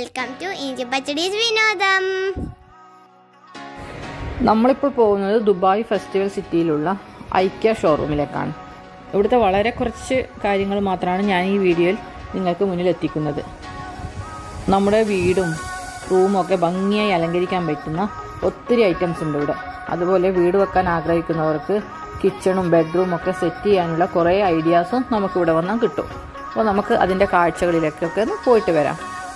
welcome to ഇഞ്ചി പച്ചടീസ് വിനോദം നമ്മളിപ്പോൾ പോകുന്നത് ദുബായ് ഫെസ്റ്റിവൽ സിറ്റിയിലുള്ള ഐക്യ ഷോറൂമിലേക്കാണ് ഇവിടുത്തെ വളരെ കുറച്ച് കാര്യങ്ങൾ മാത്രമാണ് ഞാൻ ഈ വീഡിയോയിൽ നിങ്ങൾക്ക് മുന്നിൽ എത്തിക്കുന്നത് നമ്മുടെ വീടും റൂമും ഒക്കെ ഭംഗിയായി അലങ്കരിക്കാൻ പറ്റുന്ന ഒത്തിരി ഐറ്റംസ് ഉണ്ട് ഇവിടെ അതുപോലെ വീട് വെക്കാൻ ആഗ്രഹിക്കുന്നവർക്ക് കിച്ചണും ബെഡ്റൂം ഒക്കെ സെറ്റ് ചെയ്യാനുള്ള കുറേ ഐഡിയാസും നമുക്കിവിടെ വന്നാൽ കിട്ടും അപ്പോൾ നമുക്ക് അതിൻ്റെ കാഴ്ചകളിലേക്കൊക്കെ ഒന്ന് പോയിട്ട് വരാം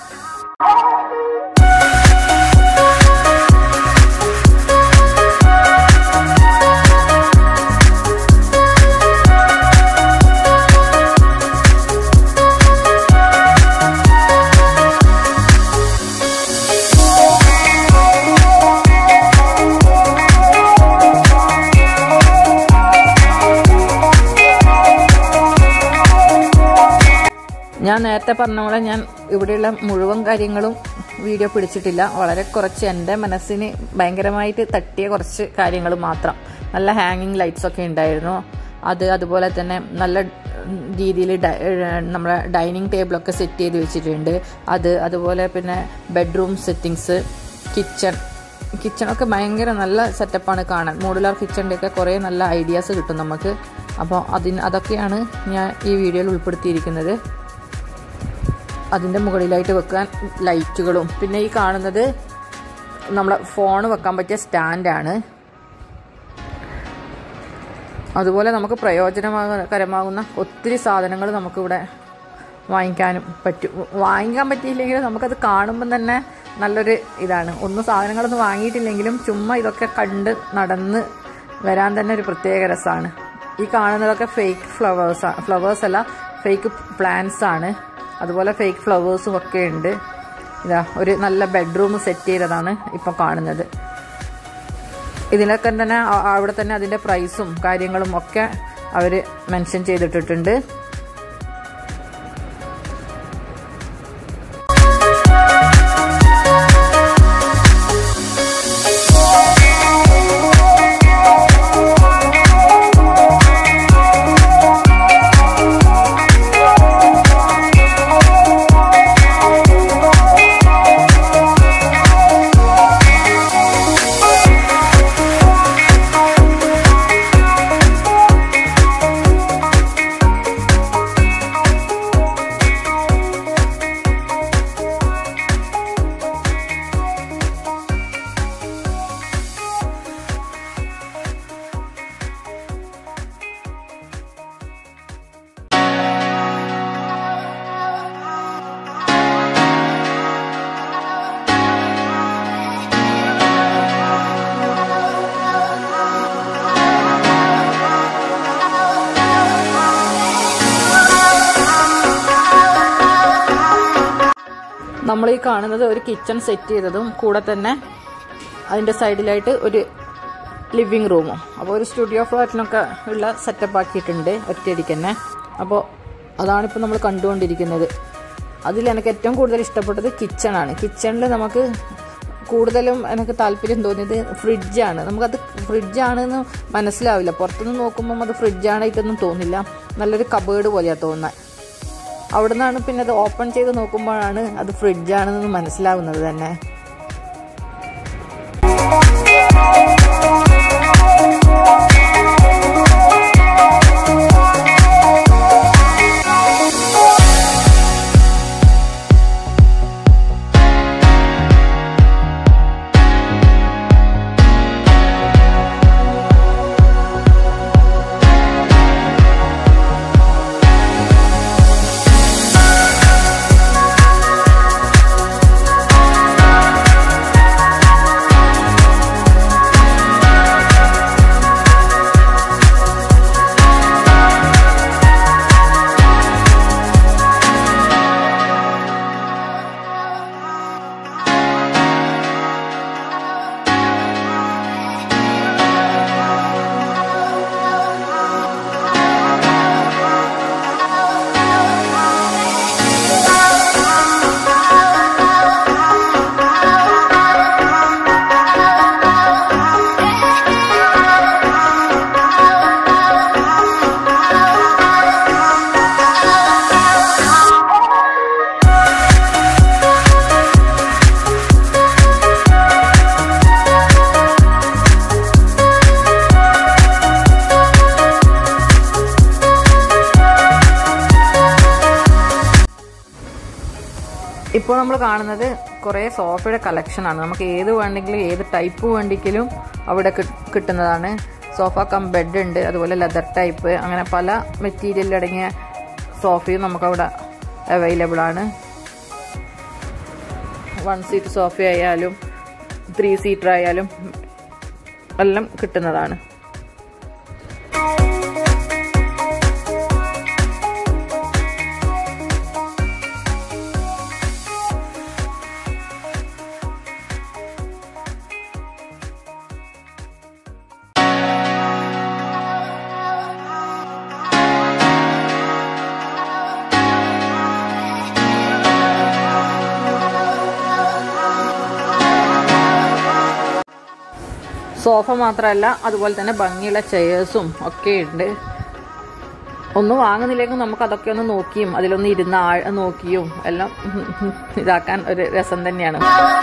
ഞാൻ നേരത്തെ പറഞ്ഞ പോലെ ഞാൻ ഇവിടെയുള്ള മുഴുവൻ കാര്യങ്ങളും വീഡിയോ പിടിച്ചിട്ടില്ല വളരെ കുറച്ച് എൻ്റെ മനസ്സിന് ഭയങ്കരമായിട്ട് തട്ടിയ കുറച്ച് കാര്യങ്ങൾ മാത്രം നല്ല ഹാങ്ങിങ് ലൈറ്റ്സ് ഒക്കെ ഉണ്ടായിരുന്നു അത് അതുപോലെ തന്നെ നല്ല രീതിയിൽ നമ്മുടെ ഡൈനിങ് ടേബിളൊക്കെ സെറ്റ് ചെയ്ത് വെച്ചിട്ടുണ്ട് അത് അതുപോലെ പിന്നെ ബെഡ്റൂം സെറ്റിങ്സ് കിച്ചൺ കിച്ചണൊക്കെ ഭയങ്കര നല്ല സെറ്റപ്പാണ് കാണാൻ മോഡുലാർ കിച്ചണിൻ്റെയൊക്കെ കുറേ നല്ല ഐഡിയാസ് കിട്ടും നമുക്ക് അപ്പോൾ അതിന് അതൊക്കെയാണ് ഞാൻ ഈ വീഡിയോയിൽ ഉൾപ്പെടുത്തിയിരിക്കുന്നത് അതിൻ്റെ മുകളിലായിട്ട് വെക്കാൻ ലൈറ്റുകളും പിന്നെ ഈ കാണുന്നത് നമ്മളെ ഫോൺ വെക്കാൻ പറ്റിയ സ്റ്റാൻഡാണ് അതുപോലെ നമുക്ക് പ്രയോജനകരമാകുന്ന ഒത്തിരി സാധനങ്ങൾ നമുക്കിവിടെ വാങ്ങിക്കാനും പറ്റും വാങ്ങിക്കാൻ പറ്റിയില്ലെങ്കിലും നമുക്കത് കാണുമ്പം തന്നെ നല്ലൊരു ഇതാണ് ഒന്നും സാധനങ്ങളൊന്നും വാങ്ങിയിട്ടില്ലെങ്കിലും ചുമ്മാ ഇതൊക്കെ കണ്ട് നടന്ന് വരാൻ തന്നെ ഒരു പ്രത്യേക രസമാണ് ഈ കാണുന്നതൊക്കെ ഫേക്ക് ഫ്ലവേഴ്സ് ഫ്ലവേഴ്സ് അല്ല ഫേക്ക് പ്ലാന്റ്സ് ആണ് അതുപോലെ ഫേക്ക് ഫ്ലവേഴ്സും ഒക്കെ ഉണ്ട് ഇതാ ഒരു നല്ല ബെഡ്റൂം സെറ്റ് ചെയ്തതാണ് ഇപ്പോൾ കാണുന്നത് ഇതിലൊക്കെ തന്നെ അവിടെ തന്നെ അതിൻ്റെ പ്രൈസും കാര്യങ്ങളും ഒക്കെ അവർ മെൻഷൻ ചെയ്തിട്ടിട്ടുണ്ട് നമ്മൾ ഈ കാണുന്നത് ഒരു കിച്ചൺ സെറ്റ് ചെയ്തതും കൂടെ തന്നെ അതിൻ്റെ സൈഡിലായിട്ട് ഒരു ലിവിങ് റൂമും അപ്പോൾ ഒരു സ്റ്റുഡിയോ ഫ്ലാറ്റിനൊക്കെ ഉള്ള സെറ്റപ്പ് ആക്കിയിട്ടുണ്ട് ഒറ്റയടിക്ക് തന്നെ അപ്പോൾ അതാണിപ്പോൾ നമ്മൾ കണ്ടുകൊണ്ടിരിക്കുന്നത് അതിൽ എനിക്ക് ഏറ്റവും കൂടുതൽ ഇഷ്ടപ്പെട്ടത് കിച്ചണാണ് കിച്ചണിൽ നമുക്ക് കൂടുതലും എനിക്ക് താല്പര്യം തോന്നിയത് ഫ്രിഡ്ജാണ് നമുക്കത് ഫ്രിഡ്ജാണെന്ന് മനസ്സിലാവില്ല പുറത്തുനിന്ന് നോക്കുമ്പം അത് ഫ്രിഡ്ജാണായിട്ടൊന്നും തോന്നില്ല നല്ലൊരു കബേർഡ് പോലെയാണ് തോന്നുന്നത് അവിടെ നിന്നാണ് പിന്നെ അത് ഓപ്പൺ ചെയ്ത് നോക്കുമ്പോഴാണ് അത് ഫ്രിഡ്ജാണെന്ന് മനസ്സിലാവുന്നത് തന്നെ ഇപ്പോൾ നമ്മൾ കാണുന്നത് കുറേ സോഫയുടെ കളക്ഷനാണ് നമുക്ക് ഏത് വേണമെങ്കിലും ഏത് ടൈപ്പ് വേണ്ടെങ്കിലും അവിടെ കി- കിട്ടുന്നതാണ് സോഫ കം ബെഡ് ഉണ്ട് അതുപോലെ ലെതർ ടൈപ്പ് അങ്ങനെ പല മെറ്റീരിയൽ അടങ്ങിയ സോഫയും നമുക്കവിടെ അവൈലബിൾ ആണ് വൺ സീറ്റ് സോഫ ആയാലും ത്രീ സീറ്റർ ആയാലും എല്ലാം കിട്ടുന്നതാണ് സോഫ മാത്രമല്ല അതുപോലെ തന്നെ ഭംഗിയുള്ള ചെയേഴ്സും ഒക്കെ ഉണ്ട് ഒന്നും വാങ്ങുന്നില്ലെങ്കിൽ നമുക്ക് അതൊക്കെ ഒന്ന് നോക്കിയും അതിലൊന്ന് ഇരുന്ന് ആഴ നോക്കിയും എല്ലാം ഇതാക്കാൻ ഒരു രസം തന്നെയാണ്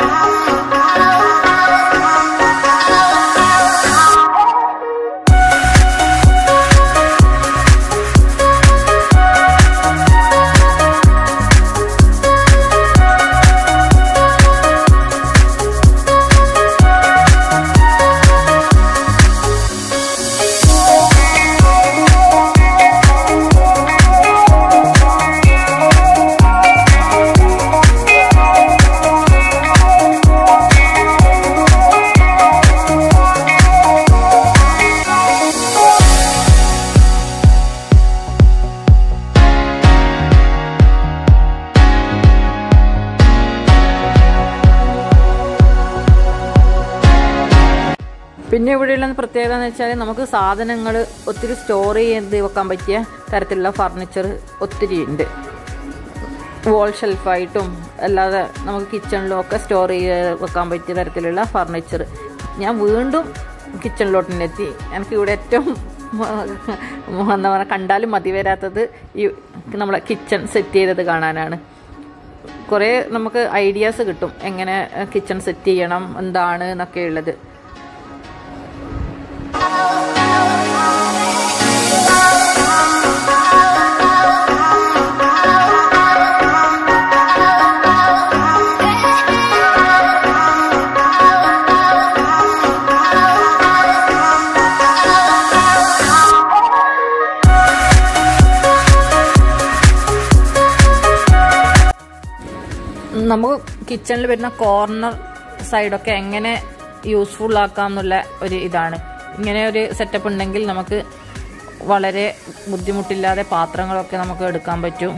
പിന്നെ ഇവിടെയുള്ള പ്രത്യേകത എന്ന് വെച്ചാൽ നമുക്ക് സാധനങ്ങൾ ഒത്തിരി സ്റ്റോർ ചെയ്ത് വെക്കാൻ പറ്റിയ തരത്തിലുള്ള ഫർണിച്ചർ ഒത്തിരി ഉണ്ട് വോൾ ഷെൽഫായിട്ടും അല്ലാതെ നമുക്ക് കിച്ചണിലും ഒക്കെ സ്റ്റോർ ചെയ്ത് വെക്കാൻ പറ്റിയ തരത്തിലുള്ള ഫർണിച്ചർ ഞാൻ വീണ്ടും കിച്ചണിലോട്ട് തന്നെ എത്തി എനിക്ക് ഇവിടെ ഏറ്റവും എന്താ പറയുക കണ്ടാലും മതി വരാത്തത് ഈ നമ്മളെ കിച്ചൺ സെറ്റ് ചെയ്തത് കാണാനാണ് കുറേ നമുക്ക് ഐഡിയാസ് കിട്ടും എങ്ങനെ കിച്ചൺ സെറ്റ് ചെയ്യണം എന്താണ് എന്നൊക്കെ ഉള്ളത് നമുക്ക് കിച്ചണിൽ വരുന്ന കോർണർ സൈഡൊക്കെ എങ്ങനെ യൂസ്ഫുൾ ആക്കാം എന്നുള്ള ഒരു ഇതാണ് ഇങ്ങനെ ഒരു സെറ്റപ്പ് ഉണ്ടെങ്കിൽ നമുക്ക് വളരെ ബുദ്ധിമുട്ടില്ലാതെ പാത്രങ്ങളൊക്കെ നമുക്ക് എടുക്കാൻ പറ്റും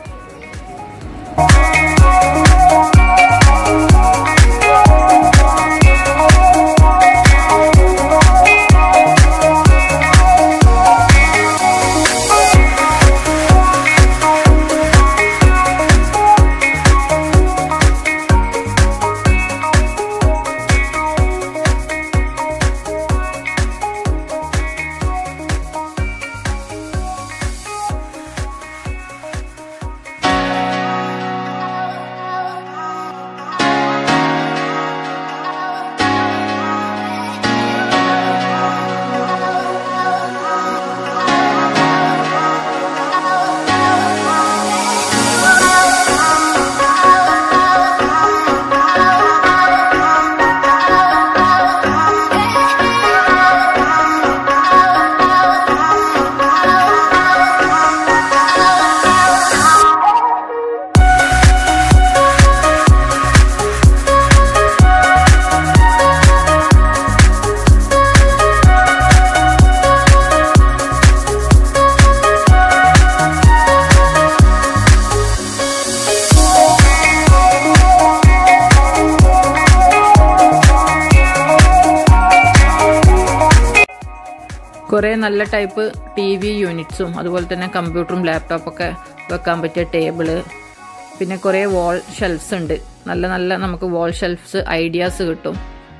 കുറേ നല്ല ടൈപ്പ് ടി വി യൂണിറ്റ്സും അതുപോലെ തന്നെ കമ്പ്യൂട്ടറും ലാപ്ടോപ്പൊക്കെ വെക്കാൻ പറ്റിയ ടേബിള് പിന്നെ കുറേ വാൾ ഷെൽഫ്സ് ഉണ്ട് നല്ല നല്ല നമുക്ക് വാൾ ഷെൽഫ്സ് ഐഡിയാസ് കിട്ടും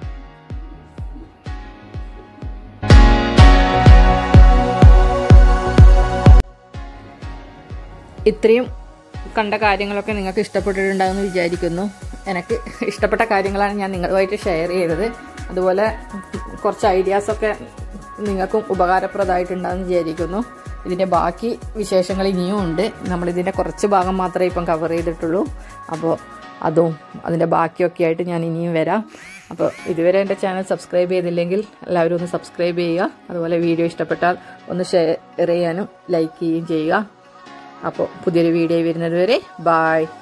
ഇത്രയും കണ്ട കാര്യങ്ങളൊക്കെ നിങ്ങൾക്ക് ഇഷ്ടപ്പെട്ടിട്ടുണ്ടാകുമെന്ന് വിചാരിക്കുന്നു എനിക്ക് ഇഷ്ടപ്പെട്ട കാര്യങ്ങളാണ് ഞാൻ നിങ്ങളുമായിട്ട് ഷെയർ ചെയ്തത് അതുപോലെ കുറച്ച് ഐഡിയാസൊക്കെ നിങ്ങൾക്കും ഉപകാരപ്രദമായിട്ടുണ്ടാകുമെന്ന് വിചാരിക്കുന്നു ഇതിൻ്റെ ബാക്കി വിശേഷങ്ങൾ ഇനിയും ഉണ്ട് നമ്മളിതിൻ്റെ കുറച്ച് ഭാഗം മാത്രമേ ഇപ്പം കവർ ചെയ്തിട്ടുള്ളൂ അപ്പോൾ അതും അതിൻ്റെ ബാക്കിയൊക്കെ ആയിട്ട് ഞാൻ ഇനിയും വരാം അപ്പോൾ ഇതുവരെ എൻ്റെ ചാനൽ സബ്സ്ക്രൈബ് ചെയ്തില്ലെങ്കിൽ എല്ലാവരും ഒന്ന് സബ്സ്ക്രൈബ് ചെയ്യുക അതുപോലെ വീഡിയോ ഇഷ്ടപ്പെട്ടാൽ ഒന്ന് ഷെയർ ചെയ്യാനും ലൈക്ക് ചെയ്യുകയും ചെയ്യുക അപ്പോൾ പുതിയൊരു വീഡിയോ വരുന്നത് വരെ ബായ്